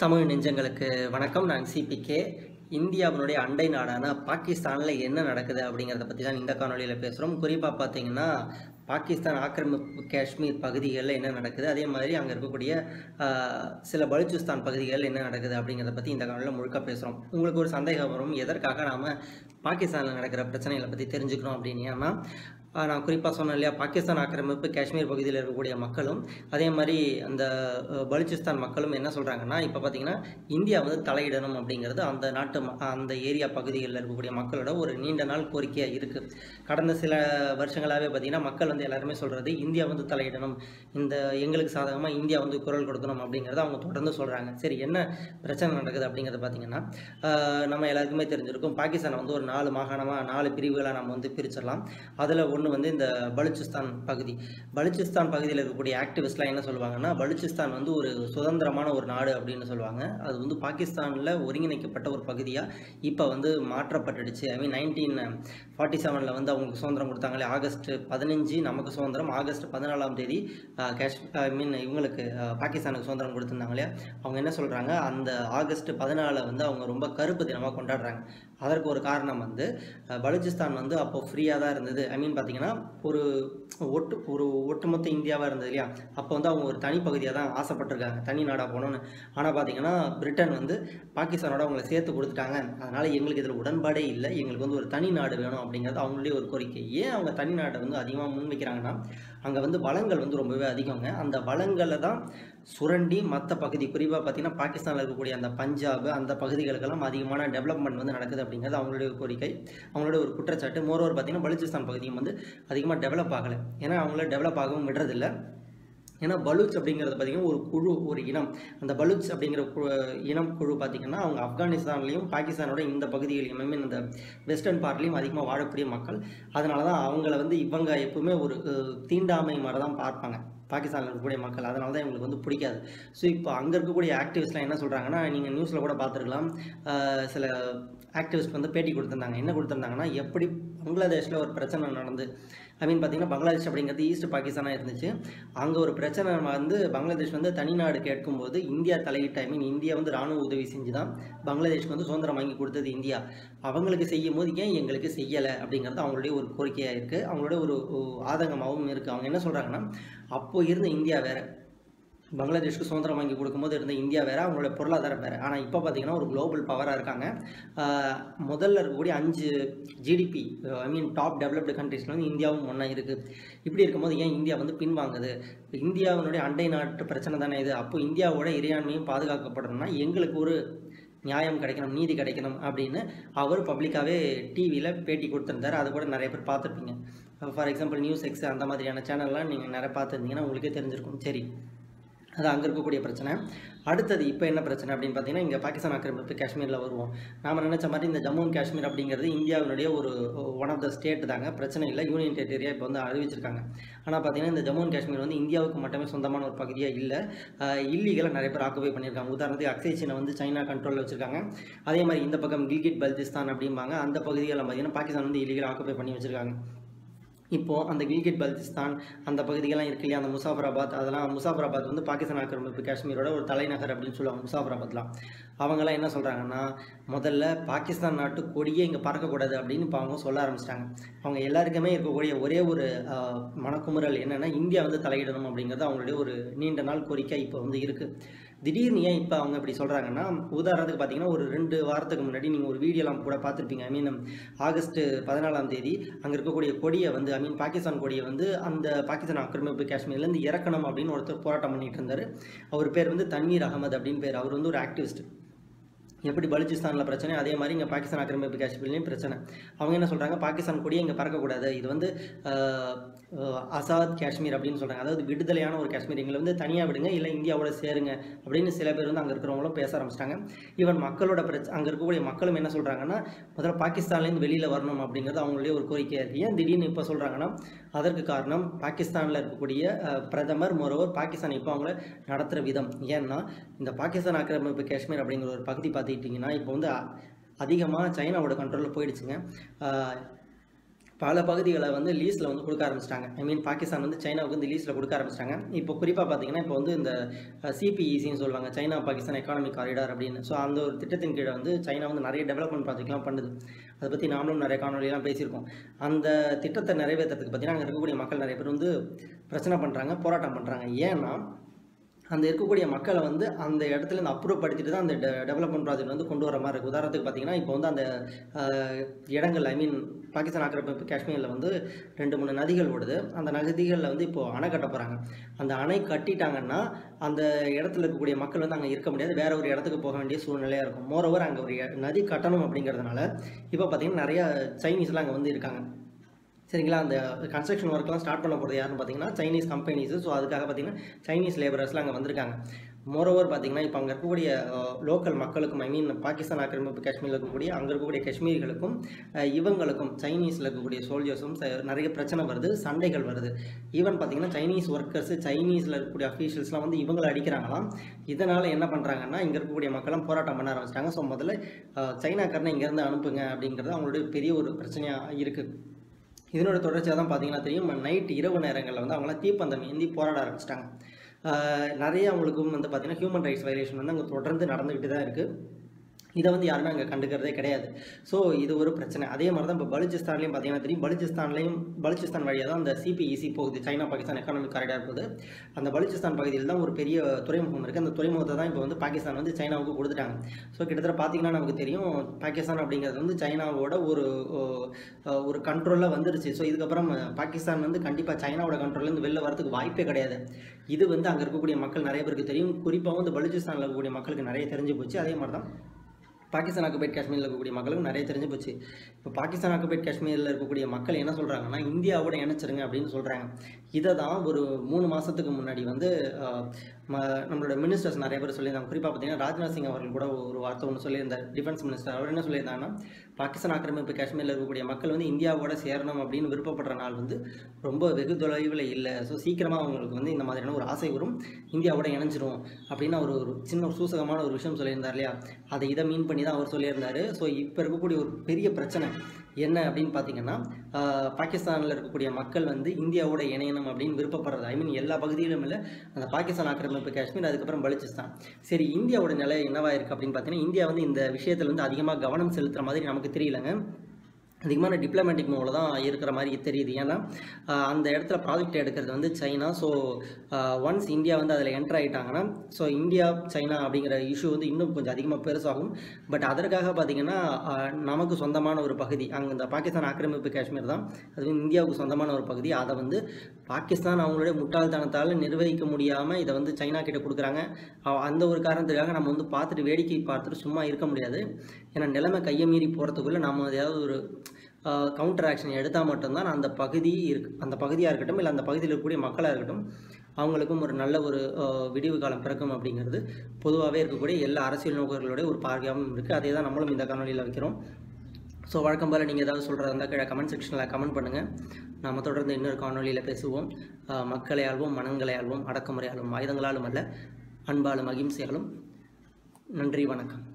தமிழ் நெஞ்சங்களுக்கு வணக்கம் நான் சிபிகே இந்தியாவினுடைய அண்டை நாடான பாகிஸ்தானில் என்ன நடக்குது அப்படிங்கிறத பற்றி தான் இந்த காணொலியில் பேசுகிறோம் குறிப்பாக பார்த்தீங்கன்னா பாகிஸ்தான் ஆக்கிரமிப்பு காஷ்மீர் பகுதிகளில் என்ன நடக்குது அதே மாதிரி அங்கே இருக்கக்கூடிய ஆஹ், சில பலுச்சிஸ்தான் பகுதிகளில் என்ன நடக்குது அப்படிங்கிறத பற்றி இந்த காணொலியில் முழுக்க பேசுகிறோம் உங்களுக்கு ஒரு சந்தேகம் வரும் எதற்காக நாம் பாகிஸ்தானில் நடக்கிற பிரச்சனைகளை பற்றி தெரிஞ்சுக்கணும் அப்படின்னு ஏன்னா ஆஹ், நான் குறிப்பாக சொன்னேன் இல்லையா பாகிஸ்தான் ஆக்கிரமிப்பு காஷ்மீர் பகுதியில் இருக்கக்கூடிய மக்களும் அதே மாதிரி அந்த அஹ், பலுச்சிஸ்தான் மக்களும் என்ன சொல்கிறாங்கன்னா இப்போ பார்த்தீங்கன்னா இந்தியா வந்து தலையிடணும் அப்படிங்கிறது அந்த நாட்டு ம- அந்த ஏரியா பகுதிகளில் இருக்கக்கூடிய மக்களோட ஒரு நீண்ட நாள் கோரிக்கையாக இருக்குது கடந்த சில வருஷங்களாகவே பார்த்தீங்கன்னா மக்கள் வந்து எல்லாருமே சொல்கிறது இந்தியா வந்து தலையிடணும் இந்த எங்களுக்கு சாதகமாக இந்தியா வந்து குரல் கொடுக்கணும் அப்படிங்கிறத அவங்க தொடர்ந்து சொல்கிறாங்க சரி என்ன பிரச்சனை நடக்குது அப்படிங்கிறத பார்த்தீங்கன்னா ஆஹ், நம்ம எல்லாருக்குமே தெரிஞ்சிருக்கும் பாகிஸ்தானை வந்து ஒரு நாலு மாகாணமாக நாலு பிரிவுகளாக நம்ம வந்து பிரிச்சிடலாம் அதில் ஒன்று வந்து இந்த பலுச்சிஸ்தான் பகுதி பலுச்சிஸ்தான் பகுதியில் இருக்கக்கூடிய ஆக்டிவிஸ்ட்லாம் என்ன சொல்லுவாங்கன்னா பலுச்சிஸ்தான் வந்து ஒரு சுதந்திரமான ஒரு நாடு அப்படின்னு சொல்லுவாங்க அது வந்து பாகிஸ்தானில் ஒருங்கிணைக்கப்பட்ட ஒரு பகுதியாக இப்போ வந்து மாற்றப்பட்டுடுச்சு ஐ மீன் நைன்டீன் ஃபார்ட்டி செவனில் வந்து அவங்களுக்கு சுதந்திரம் கொடுத்தாங்களே ஆகஸ்ட் பதினஞ்சு நமக்கு சுதந்திரம் ஆகஸ்ட் பதினாலாம் தேதி ஆஹ், காஷ் ஐ மீன் இவங்களுக்கு ஆஹ், பாகிஸ்தானுக்கு சுதந்திரம் கொடுத்துருந்தாங்க இல்லையா அவங்க என்ன சொல்கிறாங்க அந்த ஆகஸ்ட் பதினாலை வந்து அவங்க ரொம்ப கருப்பு தினமாக கொண்டாடுறாங்க அதற்கு ஒரு காரணம் வந்து அஹ், பலுச்சிஸ்தான் வந்து அப்போ ஃப்ரீயாக தான் இருந்தது ஐ மீன் பார்த்தீங்கன்னா ஒரு ஒட்டு ஒரு ஒட்டுமொத்த இந்தியாவாக இருந்தது இல்லையா அப்போ வந்து அவங்க ஒரு தனி பகுதியாக தான் ஆசைப்பட்டிருக்காங்க தனி நாடாக போகணும்னு ஆனால் பார்த்தீங்கன்னா பிரிட்டன் வந்து பாகிஸ்தானோட அவங்களை சேர்த்து கொடுத்துட்டாங்க அதனால் எங்களுக்கு இதில் உடன்பாடே இல்லை எங்களுக்கு வந்து ஒரு தனி நாடு வேணும் அப்படிங்கிறது அவங்களுடைய ஒரு கோரிக்கை ஏன் அவங்க தனி நாட்டை வந்து அதிகமாக முன்வைக்கிறாங்கன்னா அங்கே வந்து வளங்கள் வந்து ரொம்பவே அதிகங்க அந்த வளங்களை தான் சுரண்டி மற்ற பகுதி குறிப்பாக பார்த்தீங்கன்னா பாகிஸ்தானில் இருக்கக்கூடிய அந்த பஞ்சாப் அந்த பகுதிகளுக்கெல்லாம் அதிகமான டெவலப்மெண்ட் வந்து நடக்குது அப்படிங்கிறது அவங்களுடைய ஒரு கோரிக்கை அவங்களுடைய ஒரு குற்றச்சாட்டு மோரோவர் பார்த்தீங்கன்னா பலுச்சிஸ்தான் பகுதியும் வந்து அதிகமாக டெவலப் ஆகலை ஏன்னா அவங்கள டெவலப் ஆகவும் விடுறதில்ல ஏன்னா பலூச் அப்படிங்கிறது பார்த்தீங்கன்னா ஒரு குழு ஒரு இனம் அந்த பலூச் அப்படிங்கிற கு- இனம் குழு பார்த்தீங்கன்னா அவங்க ஆப்கானிஸ்தான்லேயும் பாகிஸ்தானோட இந்த பகுதிகளையும் ஐ மீன் இந்த வெஸ்டர்ன் பார்ட்லேயும் அதிகமாக வாழக்கூடிய மக்கள் அதனால தான் அவங்கள வந்து இவங்க எப்பவுமே ஒரு அஹ், தீண்டாமை மாதிரி தான் பார்ப்பாங்க பாகிஸ்தானில் இருக்கக்கூடிய மக்கள் அதனால தான் இவங்களுக்கு வந்து பிடிக்காது ஸோ இப்போ அங்கே இருக்கக்கூடிய ஆக்டிவிஸ்ட்லாம் என்ன சொல்கிறாங்கன்னா நீங்கள் நியூஸில் கூட பார்த்துருக்கலாம் ஆஹ் சில ஆக்டிவிஸ்ட் வந்து பேட்டி கொடுத்துருந்தாங்க என்ன கொடுத்துருந்தாங்கன்னா எப்படி பங்களாதேஷில் ஒரு பிரச்சனை நடந்து ஐ மீன் பார்த்தீங்கன்னா பங்களாதேஷ் அப்படிங்கிறது ஈஸ்ட் பாகிஸ்தானாக இருந்துச்சு அங்கே ஒரு பிரச்சனை வந்து பங்களாதேஷ் வந்து தனிநாடு கேட்கும்போது இந்தியா தலையிட்ட ஐ மீன் இந்தியா வந்து ராணுவ உதவி செஞ்சு தான் பங்களாதேஷ்க்கு வந்து சுதந்திரம் வாங்கி கொடுத்தது இந்தியா அவங்களுக்கு செய்யும் போது ஏன் எங்களுக்கு செய்யலை அப்படிங்கிறது அவங்களுடைய ஒரு கோரிக்கையாக இருக்குது அவங்களுடைய ஒரு ஒரு ஆதங்கமாகவும் இருக்குது அவங்க என்ன சொல்கிறாங்கன்னா அப்போ இருந்த இந்தியா வேற பங்களாதேஷ்க்கு சுதந்திரம் வாங்கி கொடுக்கும்போது இருந்த இந்தியா வேற அவங்களோட பொருளாதாரம் வேற ஆனால் இப்போ பார்த்தீங்கன்னா ஒரு குளோபல் பவராக இருக்காங்க ஆஹ் முதல்ல இருக்கக்கூடிய அஞ்சு GDP I mean top developed கண்ட்ரீஸில் வந்து இந்தியாவும் ஒன்றா இருக்குது இப்படி இருக்கும்போது ஏன் இந்தியா வந்து பின்வாங்குது இப்போ இந்தியாவினுடைய அண்டை நாட்டு பிரச்சனை தானே இது அப்போ இந்தியாவோட இறையாண்மையும் பாதுகாக்கப்படணும்னா எங்களுக்கு ஒரு நியாயம் கிடைக்கணும் நீதி கிடைக்கணும் அப்படின்னு அவர் பப்ளிக்காகவே டிவியில் பேட்டி கொடுத்துருந்தாரு அது கூட நிறைய பேர் பார்த்துருப்பீங்க ஃபார் எக்ஸாம்பிள் நியூஸ் எக்ஸ் அந்த மாதிரியான சேனல்லாம் நீங்கள் நிறைய பார்த்துருந்தீங்கன்னா உங்களுக்கே தெரிஞ்சிருக்கும் சரி அது அங்கே இருக்கக்கூடிய பிரச்சனை அடுத்தது இப்போ என்ன பிரச்சனை அப்படின்னு பார்த்தீங்கன்னா இங்கே பாகிஸ்தான் ஆக்கிரமிப்பு காஷ்மீரில் வருவோம் நாம நினச்ச மாதிரி இந்த ஜம்மு அண்ட் காஷ்மீர் அப்படிங்கிறது இந்தியாவினுடைய ஒரு ஒன் ஆஃப் த ஸ்டேட் தாங்க பிரச்சனை இல்லை யூனியன் டெரிட்டரியா இப்போ வந்து அறிவிச்சிருக்காங்க ஆனால் பார்த்தீங்கன்னா இந்த ஜம்மு அண்ட் காஷ்மீர் வந்து இந்தியாவுக்கு மட்டுமே சொந்தமான ஒரு பகுதியாக இல்லை இல்லீகலாக நிறைய பேர் ஆக்குபை பண்ணியிருக்காங்க உதாரணத்துக்கு அக்ஸை சீனை வந்து சைனா கண்ட்ரோலில் வச்சிருக்காங்க அதே மாதிரி இந்த பக்கம் கில்கிட் பல்திஸ்தான் அப்படிம்பாங்க அந்த பகுதிகளில் பார்த்தீங்கன்னா பாகிஸ்தான் வந்து இல்லீகல் ஆக்குபை பண்ணி வச்சிருக்காங்க இப்போது அந்த கில்கிட் பல்திஸ்தான் அந்த பகுதிகள்லாம் இருக்கு இல்லையா அந்த முசாஃபராபாத் அதெல்லாம் முசாஃபராபாத் வந்து பாகிஸ்தான் ஆக்கிரமிப்பு காஷ்மீரோட ஒரு தலைநகர் அப்படின்னு சொல்லுவாங்க முசாஃபராபாத்லாம் அவங்கெல்லாம் என்ன சொல்கிறாங்கன்னா முதல்ல பாகிஸ்தான் நாட்டு கொடியே இங்கே பறக்கக்கூடாது அப்படின்னு இப்போ அவங்க சொல்ல ஆரம்பிச்சிட்டாங்க அவங்க எல்லாருக்குமே இருக்கக்கூடிய ஒரே ஒரு ஆஹ், மனக்குமுறல் என்னென்னா இந்தியா வந்து தலையிடணும் அப்படிங்கிறது அவங்களுடைய ஒரு நீண்ட நாள் கோரிக்கை இப்போ வந்து இருக்குது திடீர்னு ஏன் இப்போ அவங்க இப்படி சொல்கிறாங்கன்னா உதாரணத்துக்கு பார்த்தீங்கன்னா ஒரு ரெண்டு வாரத்துக்கு முன்னாடி நீங்கள் ஒரு வீடியோலாம் கூட பார்த்துருப்பீங்க ஐ மீன் ஆகஸ்ட் பதினாலாம் தேதி அங்கே இருக்கக்கூடிய கொடியை வந்து ஐ மீன் பாகிஸ்தான் கொடியை வந்து அந்த பாகிஸ்தான் ஆக்கிரமிப்பு காஷ்மீர்லேருந்து இறக்கணும் அப்படின்னு ஒருத்தர் போராட்டம் பண்ணிட்டு இருந்தார் அவர் பேர் வந்து தன்வீர் அகமது அப்படின்னு பேர் அவர் வந்து ஒரு ஆக்டிவிஸ்ட் எப்படி பலுச்சிஸ்தானில் பிரச்சனை அதே மாதிரி இங்கே பாகிஸ்தான் ஆக்கிரமிப்பு காஷ்மீர்லேயும் பிரச்சனை அவங்க என்ன சொல்கிறாங்க பாகிஸ்தான் கொடியே இங்கே பறக்கக்கூடாது இது வந்து ஆஹ், ஆஹ், ஆசாத் காஷ்மீர் அப்படின்னு சொல்கிறாங்க அதாவது விடுதலையான ஒரு காஷ்மீர் எங்களை வந்து தனியாக விடுங்க இல்லை இந்தியாவோட சேருங்க அப்படின்னு சில பேர் வந்து அங்கே இருக்கிறவங்களும் பேச ஆரம்பிச்சிட்டாங்க ஈவன் மக்களோட பிரச்ச அங்கே இருக்கக்கூடிய மக்களும் என்ன சொல்கிறாங்கன்னா முதல்ல பாகிஸ்தான்லேருந்து வெளியில் வரணும் அப்படிங்கிறது அவங்களுடைய ஒரு கோரிக்கையாக இருக்குது ஏன் திடீர்னு இப்போ சொல்கிறாங்கன்னா அதற்கு காரணம் பாகிஸ்தானில் இருக்கக்கூடிய அஹ், பிரதமர் மொரோவர் பாகிஸ்தான் இப்போ அவங்கள நடத்துகிற விதம் ஏன்னா இந்த பாகிஸ்தான் ஆக்கிரமிப்பு காஷ்மீர் அப்படிங்கிற ஒரு பகுதி பார்த்துக்கிட்டிங்கன்னா இப்போ வந்து அதிகமாக சைனாவோட கண்ட்ரோலில் போயிடுச்சுங்க அஹ், பல பகுதிகளை வந்து லீஸில் வந்து கொடுக்க ஆரம்பிச்சிட்டாங்க ஐ மீன் பாகிஸ்தான் வந்து சைனாவுக்கு வந்து லீஸில் கொடுக்க ஆரம்பிச்சிட்டாங்க இப்போ குறிப்பாக பார்த்தீங்கன்னா இப்போ வந்து இந்த சிபிஇசின்னு சொல்லுவாங்க சைனா பாகிஸ்தான் எக்கானமிக் காரிடார் அப்படின்னு ஸோ அந்த ஒரு திட்டத்தின் கீழே வந்து சைனா வந்து நிறைய டெவலப்மெண்ட் ப்ராஜெக்ட்லாம் பண்ணுது அதை பற்றி நாமளும் நிறைய காணொலியெல்லாம் பேசியிருக்கோம் அந்த திட்டத்தை நிறைவேற்றுறதுக்கு பார்த்தீங்கன்னா அங்கே இருக்கக்கூடிய மக்கள் நிறைய பேர் வந்து பிரச்சனை பண்ணுறாங்க போராட்டம் பண்ணுறாங்க ஏன்னா அந்த இருக்கக்கூடிய மக்களை வந்து அந்த இடத்துல இருந்து அப்புறப்படுத்திட்டு தான் அந்த டெவலப்மெண்ட் ப்ராஜெக்ட் வந்து கொண்டு வர மாதிரி இருக்குது உதாரணத்துக்கு பார்த்தீங்கன்னா இப்போ வந்து அந்த ஆஹ், இடங்கள் ஐ மீன் பாகிஸ்தான் ஆக்கிரமிப்பு காஷ்மீரில் வந்து ரெண்டு மூணு நதிகள் ஓடுது அந்த நதிகளில் வந்து இப்போ அணை கட்ட போகிறாங்க அந்த அணை கட்டிட்டாங்கன்னா அந்த இடத்துல இருக்கக்கூடிய மக்கள் வந்து அங்கே இருக்க முடியாது வேற ஒரு இடத்துக்கு போக வேண்டிய சூழ்நிலையாக இருக்கும் மோரோவர் அங்கே ஒரு எ- நதி கட்டணும் அப்படிங்கிறதுனால இப்போ பார்த்தீங்கன்னா நிறையா சைனீஸ்லாம் அங்கே வந்து இருக்காங்க சரிங்களா அந்த கன்ஸ்ட்ரக்ஷன் ஒர்க்லாம் ஸ்டார்ட் பண்ண போகிறது யாருன்னு பார்த்தீங்கன்னா சைனீஸ் கம்பெனிஸு ஸோ அதுக்காக பார்த்தீங்கன்னா சைனீஸ் லேபரர்ஸ்லாம் அங்கே வந்திருக்காங்க மோரோவர் பார்த்தீங்கன்னா இப்போ அங்கே இருக்கக்கூடிய லோக்கல் மக்களுக்கும் ஐ மீன் பாகிஸ்தான் ஆக்கிரமிப்பு காஷ்மீரில் இருக்கக்கூடிய அங்கே இருக்கக்கூடிய காஷ்மீரிகளுக்கும் அஹ், இவங்களுக்கும் சைனீஸில் இருக்கக்கூடிய சோல்ஜர்ஸும் நிறைய பிரச்சனை வருது சண்டைகள் வருது ஈவன் பார்த்தீங்கன்னா சைனீஸ் ஒர்க்கர்ஸ் சைனீஸில் இருக்கக்கூடிய அஃபீஷியல்ஸ்லாம் வந்து இவங்களை அடிக்கிறாங்களாம் இதனால் என்ன பண்ணுறாங்கன்னா இங்கே இருக்கக்கூடிய மக்கள்லாம் போராட்டம் பண்ண ஆரம்பிச்சிட்டாங்க ஸோ முதல்ல அஹ், சைனாக்காரனை இங்கேருந்து அனுப்புங்க அப்படிங்கிறது அவங்களுடைய பெரிய ஒரு பிரச்சனையாக இருக்குது இதனோட தொடர்ச்சியாக தான் பார்த்தீங்கன்னா தெரியும் நைட் இரவு நேரங்களில் வந்து அவங்களாம் தீப்பந்தம் ஏந்தி போராட ஆரம்பிச்சிட்டாங்க நிறைய அவங்களுக்கும் வந்து பார்த்தீங்கன்னா ஹியூமன் ரைட்ஸ் வயலேஷன் வந்து அங்கே தொடர்ந்து நடந்துக்கிட்டு தான் இருக்குது இதை வந்து யாருமே அங்கே கண்டுக்கிறதே கிடையாது ஸோ இது ஒரு பிரச்சனை அதே மாதிரி தான் இப்போ பலுச்சிஸ்தான்லேயும் பார்த்தீங்கன்னா தெரியும் பலுச்சிஸ்தான்லேயும் பலுச்சிஸ்தான் வழியாக தான் அந்த சிபிஇசி போகுது சைனா பாகிஸ்தான் எக்கானமிக் காரிடார் போகுது அந்த பலுச்சிஸ்தான் பகுதியில் தான் ஒரு பெரிய துறைமுகம் இருக்குது அந்த துறைமுகத்தை தான் இப்போ வந்து பாகிஸ்தான் வந்து சைனாவுக்கு கொடுத்துட்டாங்க ஸோ கிட்டத்தட்ட பார்த்தீங்கன்னா நமக்கு தெரியும் பாகிஸ்தான் அப்படிங்கிறது வந்து சைனாவோட ஒரு ஓ, அஹ், ஒரு கண்ட்ரோலில் வந்துருச்சு ஸோ இதுக்கப்புறம் பாகிஸ்தான் வந்து கண்டிப்பாக சைனாவோட கண்ட்ரோல்லேருந்து வெளில வரதுக்கு வாய்ப்பே கிடையாது இது வந்து அங்கே இருக்கக்கூடிய மக்கள் நிறைய பேருக்கு தெரியும் குறிப்பாக வந்து பலுச்சிஸ்தானில் இருக்கக்கூடிய மக்களுக்கு நிறைய தெரிஞ்சு போச்சு அதே மாதிரி தான் பாகிஸ்தான் ஆக்குபைட் காஷ்மீரில் இருக்கக்கூடிய மக்களுக்கு நிறைய தெரிஞ்சு போச்சு இப்போ பாகிஸ்தான் ஆக்குபைட் காஷ்மீரில் இருக்கக்கூடிய மக்கள் என்ன சொல்கிறாங்கன்னா இந்தியாவோட இணைச்சிருங்க அப்படின்னு சொல்கிறாங்க இதை தான் ஒரு மூணு மாதத்துக்கு முன்னாடி வந்து ஆஹ், ம- நம்மளோட மினிஸ்டர்ஸ் நிறைய பேர் சொல்லியிருந்தாங்க குறிப்பாக பார்த்தீங்கன்னா ராஜ்நாத் சிங் அவர்கள் கூட ஒரு வார்த்தை ஒன்று சொல்லியிருந்தார் டிஃபென்ஸ் மினிஸ்டர் அவர் என்ன சொல்லியிருந்தாங்கன்னா பாகிஸ்தான் ஆக்கிரமிப்பு காஷ்மீரில் இருக்கக்கூடிய மக்கள் வந்து இந்தியாவோட சேரணும் அப்படின்னு விருப்பப்படுற நாள் வந்து ரொம்ப வெகு தொலைவில் இல்லை ஸோ சீக்கிரமாக அவங்களுக்கு வந்து இந்த மாதிரியான ஒரு ஆசை வரும் இந்தியாவோட இணைஞ்சிரும் அப்படின்னு அவர் ஒரு சின்ன ஒரு சூசகமான ஒரு விஷயம் சொல்லியிருந்தார் இல்லையா அதை இதை மீன் பண்ணி தான் அவர் சொல்லியிருந்தாரு ஸோ இப்போ இருக்கக்கூடிய ஒரு பெரிய பிரச்சனை என்ன அப்படின்னு பார்த்தீங்கன்னா பாகிஸ்தானில் இருக்கக்கூடிய மக்கள் வந்து இந்தியாவோட இணையணும் அப்படின்னு விருப்பப்படுறது ஐ மீன் எல்லா பகுதியிலும் இல்லை அந்த பாகிஸ்தான் ஆக்கிரமிப்பு காஷ்மீர் அதுக்கப்புறம் பலுச்சிஸ்தான் சரி இந்தியாவோட நிலை என்னவா இருக்குது அப்படின்னு பார்த்தீங்கன்னா இந்தியா வந்து இந்த விஷயத்தில் வந்து அதிகமாக கவனம் செலுத்துகிற மாதிரி நமக்கு தெரியலங்க அதிகமான டிப்ளமேட்டிக் மூவில் தான் இருக்கிற மாதிரி தெரியுது ஏன்னா ஆஹ் அந்த இடத்துல ப்ராஜெக்ட் எடுக்கிறது வந்து சைனா ஸோ ஒன்ஸ் இந்தியா வந்து அதில் என்டர் ஆகிட்டாங்கன்னா ஸோ இந்தியா சைனா அப்படிங்கிற இஷ்யூ வந்து இன்னும் கொஞ்சம் அதிகமாக பெருசாகும் பட் அதற்காக பார்த்தீங்கன்னா ஆஹ் நமக்கு சொந்தமான ஒரு பகுதி அங்கே இந்த பாகிஸ்தான் ஆக்கிரமிப்பு காஷ்மீர் தான் அது வந்து இந்தியாவுக்கு சொந்தமான ஒரு பகுதி அதை வந்து பாகிஸ்தான் அவங்களுடைய முட்டாள்தனத்தால் நிர்வகிக்க முடியாமல் இதை வந்து சைனா கிட்ட கொடுக்குறாங்க அ- அந்த ஒரு காரணத்துக்காக நம்ம வந்து பார்த்துட்டு வேடிக்கை பார்த்துட்டு சும்மா இருக்க முடியாது ஏன்னா நிலைமை கையை மீறி போகிறதுக்குள்ளே நம்ம ஏதாவது ஒரு கவுண்டர் ஆக்ஷன் எடுத்தால் மட்டும்தான் அந்த பகுதி இருக்கு அந்த பகுதியாக இருக்கட்டும் இல்லை அந்த பகுதியில் இருக்கக்கூடிய மக்களாக இருக்கட்டும் அவங்களுக்கும் ஒரு நல்ல ஒரு அஹ், விடிவு காலம் பிறக்கும் அப்படிங்கிறது பொதுவாகவே இருக்கக்கூடிய எல்லா அரசியல் நோக்கர்களுடைய ஒரு பார்வையாகவும் இருக்குது அதே தான் நம்மளும் இந்த காணொலியில் வைக்கிறோம் ஸோ வழக்கம் போல் நீங்கள் ஏதாவது சொல்கிறதா இருந்தால் கீழே கமெண்ட் செக்ஷனில் கமெண்ட் பண்ணுங்கள் நாம் தொடர்ந்து இன்னொரு காணொலியில் பேசுவோம் அஹ், மக்களை ஆள்வோம் மனங்களை ஆள்வோம் அடக்குமுறை ஆளும் ஆயுதங்களாலும் அல்ல அன்பாலும் அகிம்சையாலும் நன்றி வணக்கம்